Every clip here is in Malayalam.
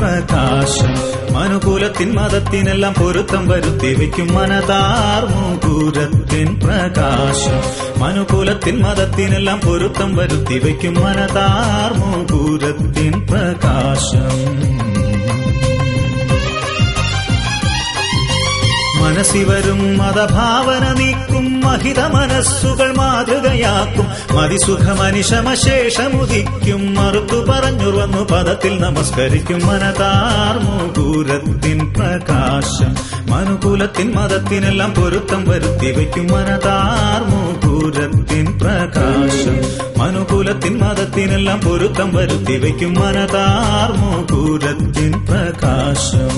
പ്രകാശം മനുകൂലത്തിൻ മതത്തിനെല്ലാം പൊരുത്തം വരുത്തി വയ്ക്കും മനതാർമുകൂരത്തിൻ പ്രകാശം മനുകൂലത്തിൻ മതത്തിനെല്ലാം പൊരുത്തം വരുത്തി വയ്ക്കും മനതാർമുകൂരത്തിൻ പ്രകാശം മനസ്സിവരും മതഭാവന നീക്കും മഹിത മനസ്സുകൾ മാതൃകയാക്കും മതിസുഖമനിശമശേഷമുദിക്കും മറുത്തു പറഞ്ഞുറന്നു പദത്തിൽ നമസ്കരിക്കും മനതാർമുകൂരത്തിൻ പ്രകാശം മനുകൂലത്തിൻ മതത്തിനെല്ലാം പൊരുത്തം വരുത്തി വയ്ക്കും മനതാർമുകൂരത്തിൻ പ്രകാശം മനുകൂലത്തിൻ മതത്തിനെല്ലാം പൊരുത്തം വരുത്തി വയ്ക്കും മനതാർമുകൂരത്തിൻ പ്രകാശം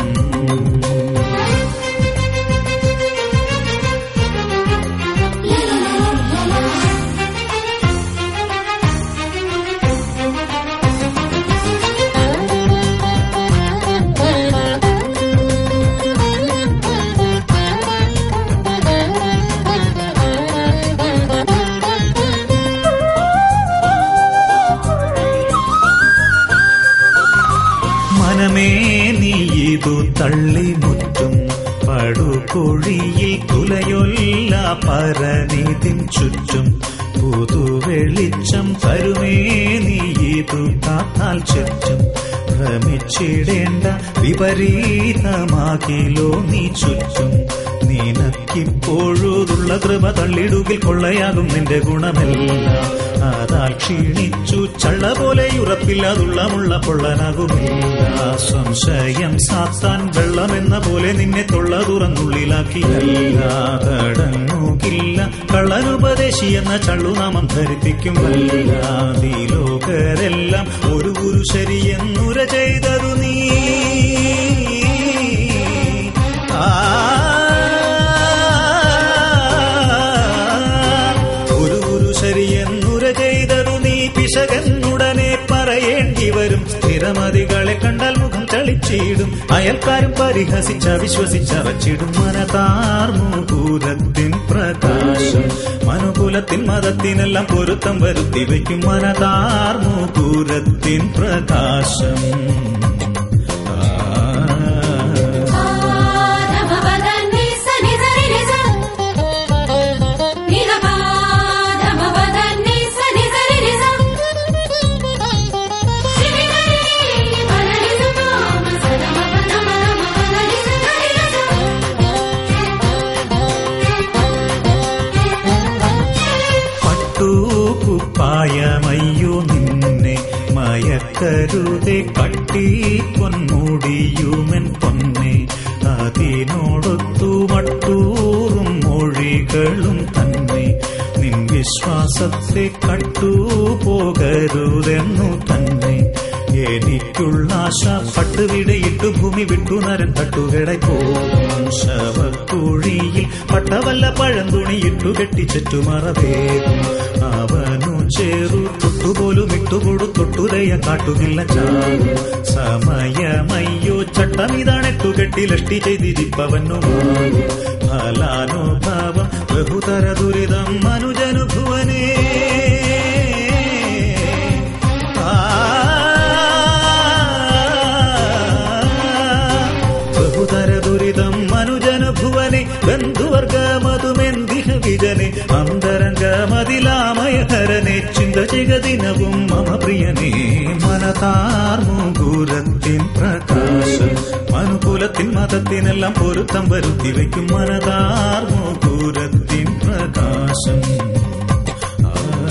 മനമേ നീ ഇതു തള്ളി മുറ്റും പടുകൊഴിയിൽ തുലയൊല്ല പരനീതിൻ ചുറ്റും പുതുവെളിച്ചം തരുമേ നീ ഇതു കാത്താൽ ചുറ്റും ഭ്രമിച്ചിടേണ്ട വിപരീതമാകിലോ നീ ചുറ്റും നിനക്കിപ്പോഴുള്ള കൃപ തള്ളിടുകിൽ കൊള്ളയാകും നിന്റെ ഗുണമെല്ലാം അതാൽ ക്ഷീണിച്ചു ചള്ള പോലെ ഉറപ്പില്ലാതുള്ളമുള്ള പൊള്ളനാകുമില്ല സംശയം സാത്താൻ വെള്ളമെന്ന പോലെ നിന്നെ തൊള്ള തുറന്നുള്ളിലാക്കിയല്ല തടങ്ങുകില്ല കള്ളനുപദേശി എന്ന ചള്ളുനാമം ധരിപ്പിക്കുമല്ല ലോകരെല്ലാം ഒരു ഗുരു ശരിയെന്നുര ചെയ്തതു നീ ആ ഒരു ഗുരു ശരിയെന്നുര ചെയ്തതു നീ പിശകന്നുടനെ പറയേണ്ടി വരും സ്ഥിരമതികളെ കണ്ടാൽ മുഖം ചളിച്ചിടും അയൽക്കാരും പരിഹസിച്ച വിശ്വസിച്ചറച്ചിടും മനതാർമുകൂലത്തിൻ പ്രകാശം മനുകൂലത്തിൻ മതത്തിനെല്ലാം പൊരുത്തം വരുത്തി വയ്ക്കും മനതാർമുകൂലത്തിൻ പ്രകാശം ആ പട്ടുകുപ്പായമയ്യോ നിന്നെ മയക്കരുതെ കട്ടി പൊന്മുടിയുമൻ പൊന്നെ അതിനോടൊത്തു മട്ടൂറും മൊഴികളും തന്നെ നിൻ വിശ്വാസത്തെ കട്ടുപോകരുതെന്നു തന്നെ എനിക്കുള്ള ആശ പട്ടുവിടയിട്ടു ഭൂമി വിട്ടു നരൻ തട്ടുകട പോകും ശവക്കുഴിയിൽ പട്ടവല്ല പഴന്തുണിയിട്ടു കെട്ടിച്ചെറ്റുമറവേകും അവനു ചേറു തൊട്ടുപോലും ഇട്ടുകൊടു തൊട്ടുതയ കാട്ടുകില്ല ചാകും സമയമയ്യോ ചട്ടമിതാണെട്ടു കെട്ടി ലഷ്ടി ചെയ്തിരിപ്പവനുമാകും ഫലാനുഭാവം ബഹുതര ദുരിതം മനുജനുഭുവനേ ബഹുതര ദുരിതം മനുജനുഭുവനെ ബന്ധുവർഗമതുമെന്തിഹ വിജനെ അന്തരംഗമതിലാമയഹരനെ ചിന്ത ജഗദിനവും മമ പ്രിയനേ മനതാർമുകൂലത്തിൻ പ്രകാശം മനുകൂലത്തിൻ മതത്തിനെല്ലാം പൊരുത്തം വരുത്തി വയ്ക്കും മനതാർമുകൂലത്തിൻ പ്രകാശം ആ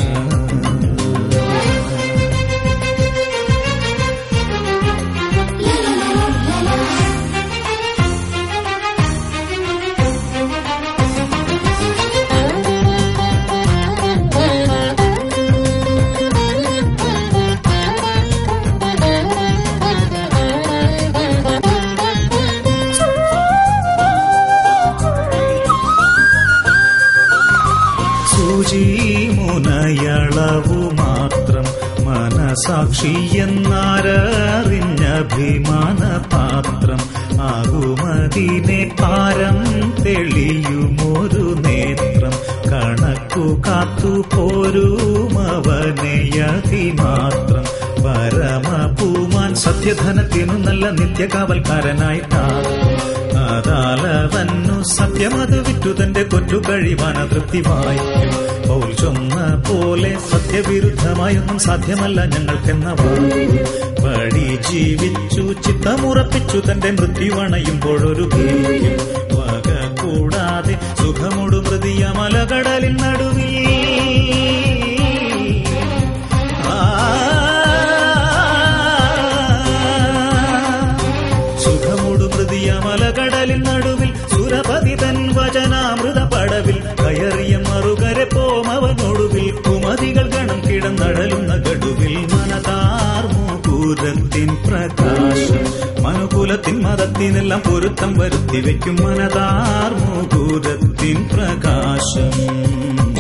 സൂചി മുനയളവു മാത്രം മനസാക്ഷി എന്നറിഞ്ഞഭിമാന പാത്രം ആകുമതിനെ പാരം തെളിയുമൊരു നേത്രം കണക്കു കാത്തു പോരുമവനെയതി മാത്രം പരമപൂമാൻ സത്യധനത്തിനു നല്ല നിത്യകാവൽക്കാരനായിട്ടാ അതാലവന്നു സത്യമത് വിറ്റു തന്റെ കൊറ്റു കഴിവാന തൃപ്തി വായിക്കും പൗൽ ചൊന്ന പോലെ സത്യവിരുദ്ധമായൊന്നും സാധ്യമല്ല ഞങ്ങൾക്കെന്ന വഴി ജീവിച്ചു ചിത്തമുറപ്പിച്ചു തന്റെ മൃത്യുവണയുമ്പോഴൊരു ഭീക്കും വക കൂടാതെ സുഖമോടു മൃതിയ മലകടലിൻ നടുവിൽ സുഖമോടു മൃതിയ മലകടലിൻ നടുവിൽ സുരപതി തൻ വചനാമൃത പടവിൽ കയറിയ മറുകരെ പോമവനൊടുവിൽ കുമതികൾ ഗണം കിടന്നടലുന്ന ഗഡുവിൽ മനതാർമൂകൂരത്തിൻ പ്രകാശം മനുകുലത്തിൻ മതത്തിനെല്ലാം പൊരുത്തം വരുത്തി വെക്കും മനതാർമൂകൂരത്തിൻ പ്രകാശം